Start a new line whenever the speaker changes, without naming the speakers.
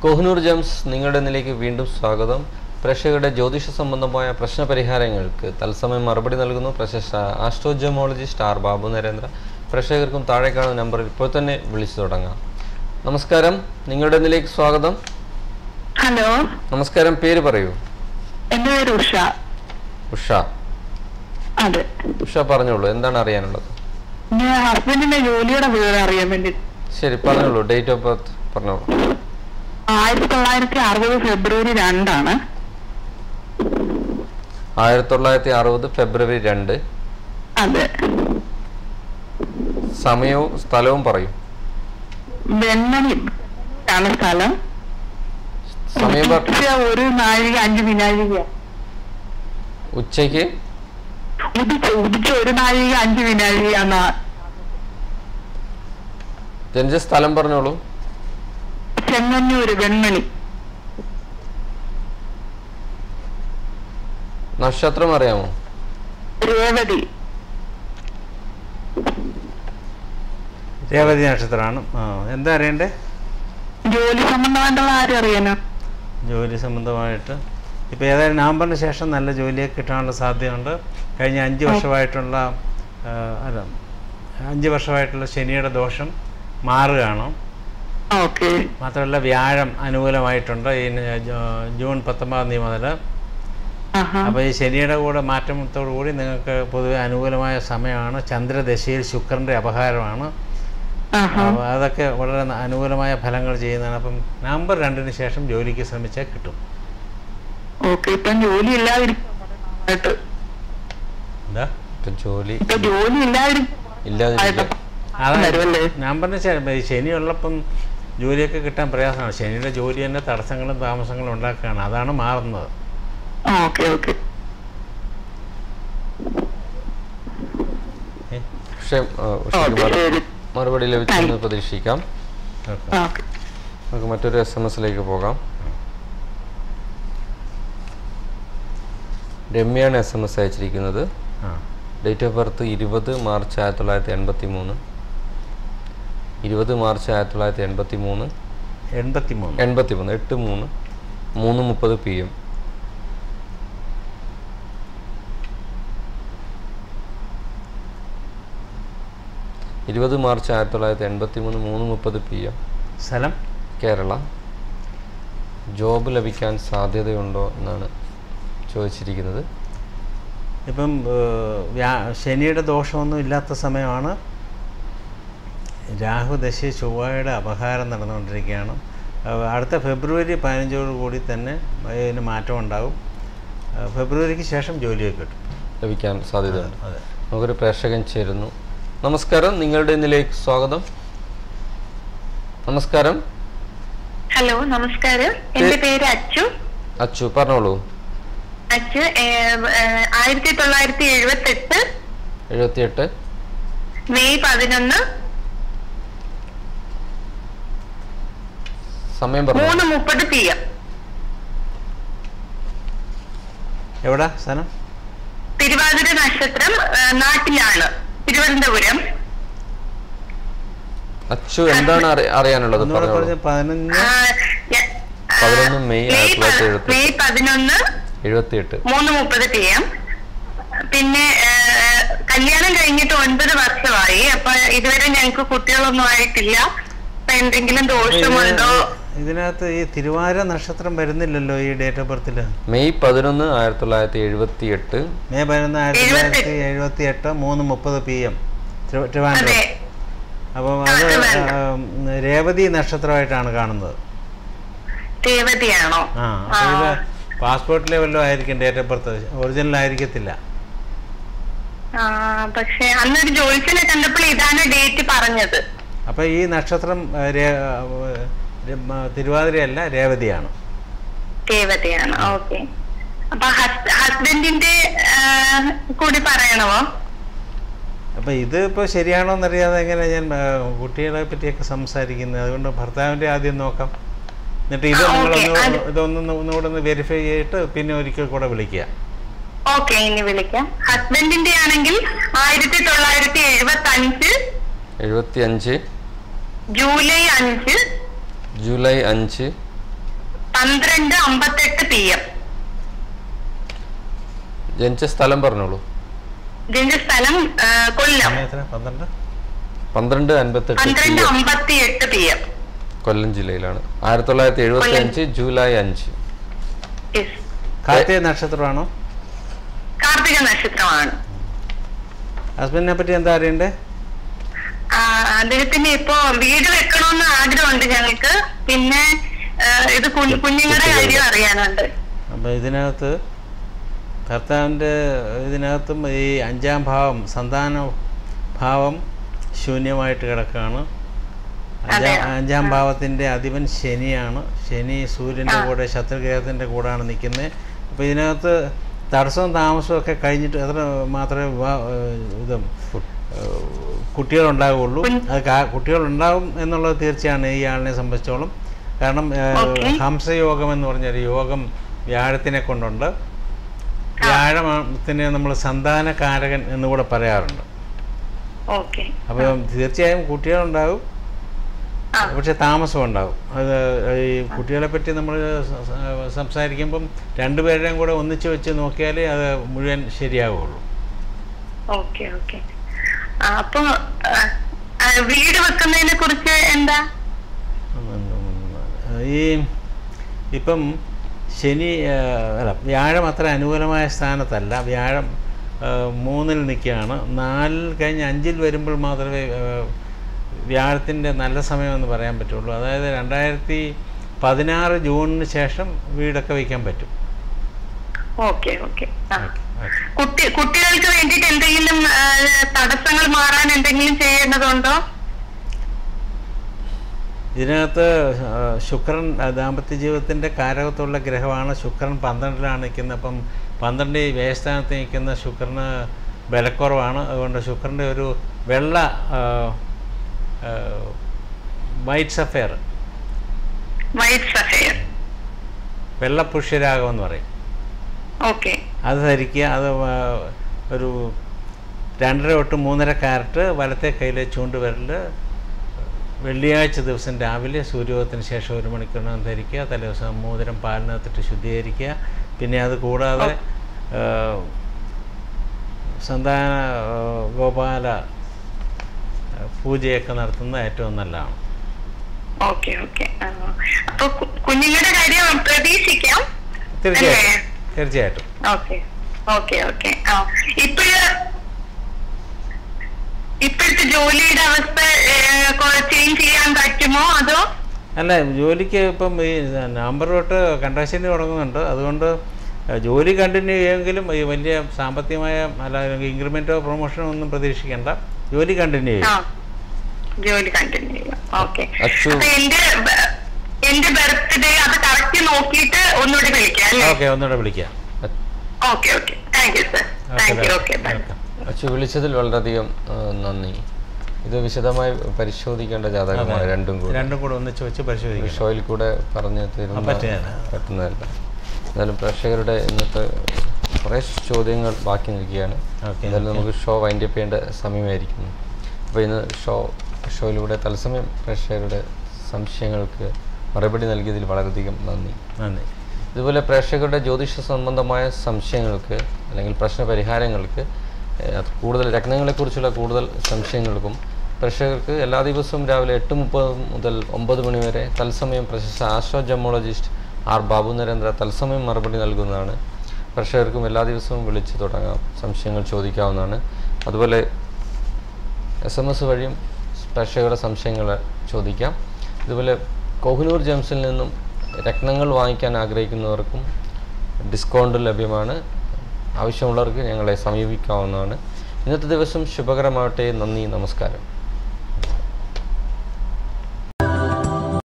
Kohinoor gems നിങ്ങളുടെ നിലേക്ക് വീണ്ടും സ്വാഗതം പ്രേക്ഷകരുടെ ജ്യോതിഷ സംബന്ധമായ പ്രശ്നപരിഹാരങ്ങൾക്ക് തത്സമയം മറുപടി നൽകുന്നു പ്രശസ്ത ആസ്ട്രോജമോളജിസ്റ്റ് ആർ ബാബു നരേന്ദ്ര പ്രേക്ഷകർക്കും താഴെ കാണുന്ന നമ്പറിൽ ഇപ്പോൾ തന്നെ വിളിച്ചു തുടങ്ങാം നമസ്കാരം നിങ്ങളുടെ നിലേക്ക് സ്വാഗതം
ഹലോ
നമസ്കാരം പേര് പറയൂ
എന്റെ പേര് ഉഷ
ഉഷ
അതെ
ഉഷ പറഞ്ഞോളൂ എന്താണ് അറിയാനുള്ളത്
ഞാൻ ഹസ്ബൻഡിന്റെ ജോലിയുടെ വിവരം അറിയാൻ വേണ്ടി
ശരി പറഞ്ഞോളൂ ഡേറ്റ് ഓഫ് ബർത്ത് പറഞ്ഞോളൂ
ആയിരത്തി തൊള്ളായിരത്തി അറുപത് ഫെബ്രുവരി രണ്ടാണ്
ആയിരത്തി തൊള്ളായിരത്തി അറുപത് ഫെബ്രുവരി രണ്ട്
അതെ
സമയവും സ്ഥലവും പറയൂ
വെണ്ണനി ആണ് സ്ഥലം
സമയം പറ
ഉച്ച ഒരു നാഴിക അഞ്ച് വിനാഴിക
ഉച്ചയ്ക്ക്
ഉദിച്ച് ഉദിച്ച ഒരു നാഴിക അഞ്ച് വിനാഴിക എന്നാ
ജനിച്ച സ്ഥലം പറഞ്ഞോളൂ
ചെങ്ങന്നൂര് വെണ്ണണി
നക്ഷത്രം അറിയാമോ
രേവതി
രേവതി നക്ഷത്രമാണ് ആ എന്താ അറിയണ്ടേ
ജോലി സംബന്ധമായിട്ടുള്ള ആരും അറിയാനോ
ജോലി സംബന്ധമായിട്ട് ഇപ്പോൾ ഏതായാലും നവംബറിന് ശേഷം നല്ല ജോലിയൊക്കെ കിട്ടാനുള്ള സാധ്യതയുണ്ട് കഴിഞ്ഞ അഞ്ച് വർഷമായിട്ടുള്ള ആ, അല്ല അഞ്ച് വർഷമായിട്ടുള്ള ശനിയുടെ ദോഷം മാറുകയാണ്
ഓക്കെ
മാത്രമല്ല വ്യാഴം അനുകൂലമായിട്ടുണ്ട് ഈ ജൂ- ജൂൺ പത്തൊമ്പതാം തീയതി മുതൽ
ആഹാ
അപ്പോൾ ഈ ശനിയുടെ കൂടെ മാറ്റത്തോടു കൂടി നിങ്ങൾക്ക് പൊതുവെ അനുകൂലമായ സമയമാണ് ചന്ദ്രദശയിൽ ശുക്രൻ്റെ അപഹാരമാണ്
ആഹാ
അപ്പോൾ അതൊക്കെ വളരെ ന- അനുകൂലമായ ഫലങ്ങൾ ചെയ്യുന്നതാണ് അപ്പം നവംബർ രണ്ടിന് ശേഷം ജോലിക്ക് ശ്രമിച്ചാൽ കിട്ടും
ഓക്കെ ഇപ്പം ജോലി ഇല്ലാതിരിക്കും
എന്താ
ഇപ്പൊ ജോലി
ഇപ്പൊ ജോലി ഇല്ലാതിരിക്കും
ഇല്ലാതിരിക്കുക
അതാണ്
വരുമല്ലേ
നവംബറിന് ശേഷം ഈ ശനി ഉള്ളപ്പം ജോലിയൊക്കെ കിട്ടാൻ പ്രയാസമാണ് ശനിയുടെ ജോലി തന്നെ തടസ്സങ്ങളും താമസങ്ങളും ഉണ്ടാക്കുകയാണ് അതാണ് മാറുന്നത്
ഓക്കെ ഓക്കെ
ഏ?
പക്ഷേ ആ, ഉഷയ്ക്ക്
ഓക്കെ
മറു-
ശരി
മറുപടി ലഭിച്ചെന്ന് പ്രതീക്ഷിക്കാം
ഓക്കെ.
ഓക്കെ
നമുക്ക് മറ്റൊരു എസ് എം എസിലേക്ക് പോകാം രമ്യാണ് എസ് എം എസ് അയച്ചിരിക്കുന്നത്
ആ
ഡേറ്റ് ഓഫ് ബർത്ത് ഇരുപത് മാർച്ച് ആയിരത്തി തൊള്ളായിരത്തി എൺപത്തി മൂന്ന് ഇരുപത് മാർച്ച് ആയിരത്തി തൊള്ളായിരത്തി എൺപത്തി മൂന്ന്
എൺപത്തി മൂന്ന്
എൺപത്തി മൂന്ന് എട്ട് മൂന്ന് മൂന്ന് മുപ്പത് പി എം ഇരുപത് മാർച്ച് ആയിരത്തി തൊള്ളായിരത്തി എൺപത്തി മൂന്ന് മൂന്ന് മുപ്പത് പി എം
സ്ഥലം
കേരള ജോബ് ലഭിക്കാൻ സാധ്യതയുണ്ടോ എന്നാണ് ചോദിച്ചിരിക്കുന്നത്
ഇപ്പം ഏഹ്, വ്യാ- ശനിയുടെ ദോഷമൊന്നും ഇല്ലാത്ത സമയമാണ് രാഹുദശ ചൊവ്വയുടെ അപഹാരം നടന്നുകൊണ്ടിരിക്കുകയാണ് അഹ് അടുത്ത ഫെബ്രുവരി പതിനഞ്ചോട് കൂടി തന്നെ ഇതിന് മാറ്റം ഉണ്ടാകും അഹ് ഫെബ്രുവരിക്ക് ശേഷം ജോലിയൊക്കെ കിട്ടും
ലഭിക്കാൻ സാധ്യതയുണ്ട്
അതെ
നമുക്കൊരു പ്രേക്ഷകൻ ചേരുന്നു നമസ്കാരം നിങ്ങളുടെ ഇന്നിലേക്ക് സ്വാഗതം നമസ്കാരം
ഹലോ നമസ്കാരം എന്റെ പേര് അച്ചു
അച്ചു പറഞ്ഞോളൂ
അച്ചു ആയിരത്തി തൊള്ളായിരത്തി എഴുപത്തി എട്ട്
എഴുപത്തിയെട്ട്
മെയ് പതിനൊന്ന്
സമയം പറഞ്ഞു
മൂന്ന് മുപ്പത് പി എം
എവിടാ സ്ഥലം
തിരുവാതിര നക്ഷത്രം ആ, നാട്ടിലാണ് തിരുവനന്തപുരം
അച്ചു എന്താണ് അറി- അറിയാനുള്ളത്
ഒന്നുകൂടെ
പറഞ്ഞോളൂ
പറഞ്ഞ് പതിനഞ്ച്
ആ, ഞ- ആ,
പതിനൊന്ന് മെയ് ആയിരത്തി തൊള്ളായിരത്തി
പ-
എഴുപത്തി
മെയ് പതിനൊന്ന്
എഴുപത്തിയെട്ട്
മൂന്ന് മുപ്പത് പി എം പിന്നെ ആ, കല്യാണം കഴിഞ്ഞിട്ട് ഒൻപത് വർഷമായി അപ്പൊ ഇതുവരെ ഞങ്ങൾക്ക് കുട്ടികളൊന്നും ആയിട്ടില്ല അപ്പൊ എന്തെങ്കിലും ദോഷമുണ്ടോ
ഇതിനകത്ത് ഈ തിരുവാതിര നക്ഷത്രം വരുന്നില്ലല്ലോ ഈ ഡേറ്റ് ഓഫ് ബർത്തിൽ
മെയ് പതിനൊന്ന് ആയിരത്തി തൊള്ളായിരത്തി എഴുപത്തി എട്ട്
മെയ് പതിനൊന്ന് ആയിരത്തി തൊള്ളായിരത്തി എഴുപത്തി എട്ട് മൂന്ന് മുപ്പത് പി എം ട്രിവാൻഡ്രം
അതെ
അപ്പം അത്
ട്രിവാൻഡ്രം.
ആ, രേവതി നക്ഷത്രമായിട്ടാണ് കാണുന്നത്
രേവതിയാണോ
ആ അപ്പോൾ ഇത് പാസ്പോർട്ടിലെ വല്ലതും ആയിരിക്കും ഡേറ്റ് ഓഫ് ബർത്ത് ഒറിജിനൽ ആയിരിക്കത്തില്ല
ആ പക്ഷെ അന്നൊരു ജോലിസിനെ കണ്ടപ്പോൾ ഇതാണ് ഡേറ്റ് പറഞ്ഞത്
അപ്പോൾ ഈ നക്ഷത്രം ആ, രേ- ആ, ര- ആ, തിരുവാതിരയല്ല രേവതിയാണ്
രേവതിയാണ് ഓക്കെ അപ്പൊ ഹസ്ബൻഡിന്റെ കൂടി പറയണമോ
അപ്പോൾ ഇത് ഇപ്പോൾ ശരിയാണോ എന്നറിയാതെ എങ്ങനെ ഞാൻ ആ, കുട്ടികളെ പറ്റിയൊക്കെ സംസാരിക്കുന്നത് അതുകൊണ്ട് ഭർത്താവിൻ്റെ ആദ്യം നോക്കാം എന്നിട്ട് ഇത്
ആ, ഓക്കേ.
നിങ്ങളൊന്ന്
അത്
ഇതൊന്ന് ഒന്നുകൂടെ ഒന്ന് വെരിഫൈ ചെയ്തിട്ട് പിന്നെ ഒരിക്കൽ കൂടെ വിളിക്കുക
ഓക്കെ ഇനി വിളിക്കാം ഹസ്ബൻഡിന്റെ ആണെങ്കിൽ ആയിരത്തി തൊള്ളായിരത്തി എഴുപത്തി അഞ്ച്
എഴുപത്തി അഞ്ച്
ജൂലൈ അഞ്ച്
ജൂലൈ അഞ്ച്
പന്ത്രണ്ട് അമ്പത്തെട്ട് പി എം
ജനിച്ച സ്ഥലം പറഞ്ഞോളൂ
ഇതിന്റെ സ്ഥലം ആ, കൊല്ലം
സമയത്തിന് പന്ത്രണ്ട്
പന്ത്രണ്ട് അൻപത്തെട്ട്
പന്ത്രണ്ട് അമ്പത്തി എട്ട് പി എം
കൊല്ലം ജില്ലയിലാണ് ആയിരത്തി തൊള്ളായിരത്തി എഴുപത്തി അഞ്ച് ജൂലൈ അഞ്ച്
കാർത്തിക നക്ഷത്രമാണോ
കാർത്തിക നക്ഷത്രമാണ്
ഹസ്ബൻഡിനെ പറ്റി എന്താ അറിയണ്ടേ
ആ, അദ്ദേഹത്തിന് ഇപ്പോ വീട് വെക്കണമെന്ന് ആഗ്രഹമുണ്ട് ഞങ്ങൾക്ക് പിന്നെ ആ, ഇത് കു- കുഞ്ഞുങ്ങളുടെ കാര്യം അറിയാനുണ്ട്
അപ്പോൾ ഇതിനകത്ത് കർത്താവിൻ്റെ ഇതിനകത്തും ഈ അഞ്ചാം ഭാവം സന്താന ഭാവം ശൂന്യമായിട്ട് കിടക്കുകയാണ് അഞ്ചാം
അതെ.
അഞ്ചാം ഭാവത്തിൻ്റെ അധിപൻ ശനിയാണ് ശനി സൂര്യൻ്റെ കൂടെ ശത്രുഗ്രഹത്തിൻ്റെ കൂടെയാണ് നിൽക്കുന്നത് അപ്പോൾ ഇതിനകത്ത് തടസ്സവും താമസവും ഒക്കെ കഴിഞ്ഞിട്ട് എത്ര മാത്രമേ വിവാ ഇത് കുട്ടികളുണ്ടാവുകയുള്ളൂ അത് കാ- കുട്ടികളുണ്ടാവും എന്നുള്ളത് തീർച്ചയാണ് ഈ ആളിനെ സംബന്ധിച്ചോളം കാരണം ഏഹ്,
Okay.
ഹംസയോഗം എന്ന് പറഞ്ഞൊരു യോഗം വ്യാഴത്തിനെ കൊണ്ടുണ്ട് വ്യാഴത്തിന് നമ്മൾ സന്താനകാരകൻ എന്ന് കൂടെ പറയാറുണ്ട്
ഓക്കെ
അപ്പം തീർച്ചയായും കുട്ടികളുണ്ടാവും
ആ.
പക്ഷെ താമസം ഉണ്ടാവും അത് ഈ കുട്ടികളെ പറ്റി നമ്മൾ സംസാരിക്കുമ്പം രണ്ടുപേരുടെയും കൂടെ ഒന്നിച്ച് വെച്ച് നോക്കിയാലേ അത് മുഴുവൻ ശരിയാവുള്ളൂ
ഓക്കെ ഓക്കെ അപ്പൊ ആ, ആ, വീട് വെക്കുന്നതിനെ കുറിച്ച് എന്താ
ഈ ഇപ്പം ശനി ആ, അല്ല വ്യാഴം അത്ര അനുകൂലമായ സ്ഥാനത്തല്ല വ്യാഴം ആ, മൂന്നിൽ നിൽക്കുകയാണ് നാലിൽ കഴിഞ്ഞ് അഞ്ചിൽ വരുമ്പോൾ മാത്രമേ ആ, വ്യാഴത്തിൻ്റെ നല്ല സമയമെന്ന് പറയാൻ പറ്റുള്ളൂ അതായത് രണ്ടായിരത്തി പതിനാറ് ജൂണിന് ശേഷം വീടൊക്കെ വയ്ക്കാൻ പറ്റും
ഓക്കെ ഓക്കെ ആ
ഓക്കെ ഓക്കെ
കുട്ടി കുട്ടികൾക്ക് വേണ്ടിയിട്ട് എന്തെങ്കിലും ആ, തടസ്സങ്ങൾ മാറാൻ എന്തെങ്കിലും ചെയ്യേണ്ടതുണ്ടോ
ഇതിനകത്ത് ആ, ശുക്രൻ ആ, ദാമ്പത്യ ജീവിതത്തിൻ്റെ കാരകത്തുള്ള ഗ്രഹമാണ് ശുക്രൻ പന്ത്രണ്ടിലാണ് നിൽക്കുന്നത് അപ്പം പന്ത്രണ്ട് ഈ വ്യയസ്ഥാനത്ത് നിൽക്കുന്ന ശുക്രന് ബലക്കുറവാണ് അതുകൊണ്ട് ശുക്രൻ്റെ ഒരു വെള്ള വൈറ്റ് സഫയർ
വൈറ്റ് സഫയർ
വെള്ള പുഷ്യരാഗം എന്ന് പറയും
ഓക്കെ
അത് ധരിക്കുക അത് ആ, ഒരു രണ്ടര തൊട്ട് മൂന്നര കാരറ്റ് വലത്തെ കയ്യിലെ ചൂണ്ടുവിരൽ വെള്ളിയാഴ്ച ദിവസം രാവിലെ സൂര്യോദയത്തിന് ശേഷം ഒരു മണിക്കൂറിനകം ധരിക്കുക തലേദിവസം മോതിരം പാലിനകത്തിട്ട് ശുദ്ധീകരിക്കുക പിന്നെ അത് കൂടാതെ ആ, സന്താന ആ, ഗോപാല ആ, പൂജയൊക്കെ നടത്തുന്നത് ഏറ്റവും നല്ലതാണ്
ഓക്കെ ഓക്കെ അപ്പൊ കു- കുഞ്ഞുങ്ങളുടെ കാര്യം പ്രതീക്ഷിക്കാം
തീർച്ചയായിട്ടും തീർച്ചയായിട്ടും
ഓക്കെ ഓക്കെ ഓക്കെ ആ ഇപ്പോഴ് ഇപ്പോഴത്തെ ജോലിയുടെ അവസ്ഥ ചേഞ്ച് ചെയ്യാൻ പറ്റുമോ അതോ
അല്ല ജോലിക്ക് ഇപ്പം ഈ നവംബർ തൊട്ട് കണ്ടാശനി തുടങ്ങുന്നുണ്ട് അതുകൊണ്ട് ഏഹ്, ജോലി കണ്ടിന്യൂ ചെയ്യുമെങ്കിലും ഈ വലിയ സാമ്പത്തികമായ അല്ല ഇൻക്രിമെൻറ്റോ പ്രൊമോഷനോ ഒന്നും പ്രതീക്ഷിക്കേണ്ട ജോലി കണ്ടിന്യൂ
ആ
ചെയ്യും
ജോലി കണ്ടിന്യൂ ചെയ്യാം ഓക്കെ
അച്ചു.
അപ്പൊ എന്റെ ബ- എന്റെ ബർത്ത്ഡേ അത് കറക്റ്റ് നോക്കിയിട്ട് ഒന്നുകൂടി വിളിക്കാം അല്ലേ
ഓക്കെ ഒന്നുകൂടെ വിളിക്കാം
okay okay thank you sir thank you okay bye
welcome
Achu വിളിച്ചതിൽ വളരെയധികം ആ, നന്ദി ഇത് വിശദമായി പരിശോധിക്കേണ്ട ജാതകമാണ് രണ്ടും കൂടെ
രണ്ടും കൂടെ ഒന്നിച്ച് വെച്ച്
ഒരു
പരിശോധിക്കണം
ഷോയിൽ കൂടെ പറഞ്ഞു തരുന്ന
പറ്റുകയില്ല.
പറ്റുന്നതല്ല എന്നാലും പ്രേക്ഷകരുടെ ഇന്നത്തെ കുറേ ചോദ്യങ്ങൾ ബാക്കി നിൽക്കുകയാണ്
ഓക്കെ
എന്തായാലും നമുക്ക് ഷോ വൈൻഡ് അപ്പ് ചെയ്യേണ്ട സമയമായിരിക്കുന്നു അപ്പോൾ ഇന്ന് ഷോ ഷോയിലൂടെ തത്സമയം പ്രേക്ഷകരുടെ സംശയങ്ങൾക്ക് മറുപടി നൽകിയതിൽ വളരെയധികം നന്ദി
നന്ദി
ഇതുപോലെ പ്രേക്ഷകരുടെ ജ്യോതിഷ സംബന്ധമായ സംശയങ്ങൾക്ക് അല്ലെങ്കിൽ പ്രശ്ന പരിഹാരങ്ങൾക്ക് ഏഹ്, അത് കൂടുതൽ രത്നങ്ങളെക്കുറിച്ചുള്ള കൂടുതൽ സംശയങ്ങൾക്കും പ്രേക്ഷകർക്ക് എല്ലാ ദിവസവും രാവിലെ എട്ട് മുപ്പത് മുതൽ ഒമ്പത് മണി വരെ തത്സമയം പ്രശസ്ത astro gemologist R Babu Narendra തത്സമയം മറുപടി നൽകുന്നതാണ് പ്രേക്ഷകർക്കും എല്ലാ ദിവസവും വിളിച്ചു തുടങ്ങാം സംശയങ്ങൾ ചോദിക്കാവുന്നതാണ് അതുപോലെ എസ് എം എസ് വഴിയും പ്രേക്ഷകരുടെ സംശയങ്ങൾ ചോദിക്കാം ഇതുപോലെ കോഹിനൂർ ജംസിൽ നിന്നും രത്നങ്ങൾ വാങ്ങിക്കാൻ ആഗ്രഹിക്കുന്നവർക്കും ഡിസ്കൗണ്ട് ലഭ്യമാണ് ആവശ്യമുള്ളവർക്ക് ഞങ്ങളെ സമീപിക്കാവുന്നതാണ് ഇന്നത്തെ ദിവസം ശുഭകരമാവട്ടെ നന്ദി നമസ്കാരം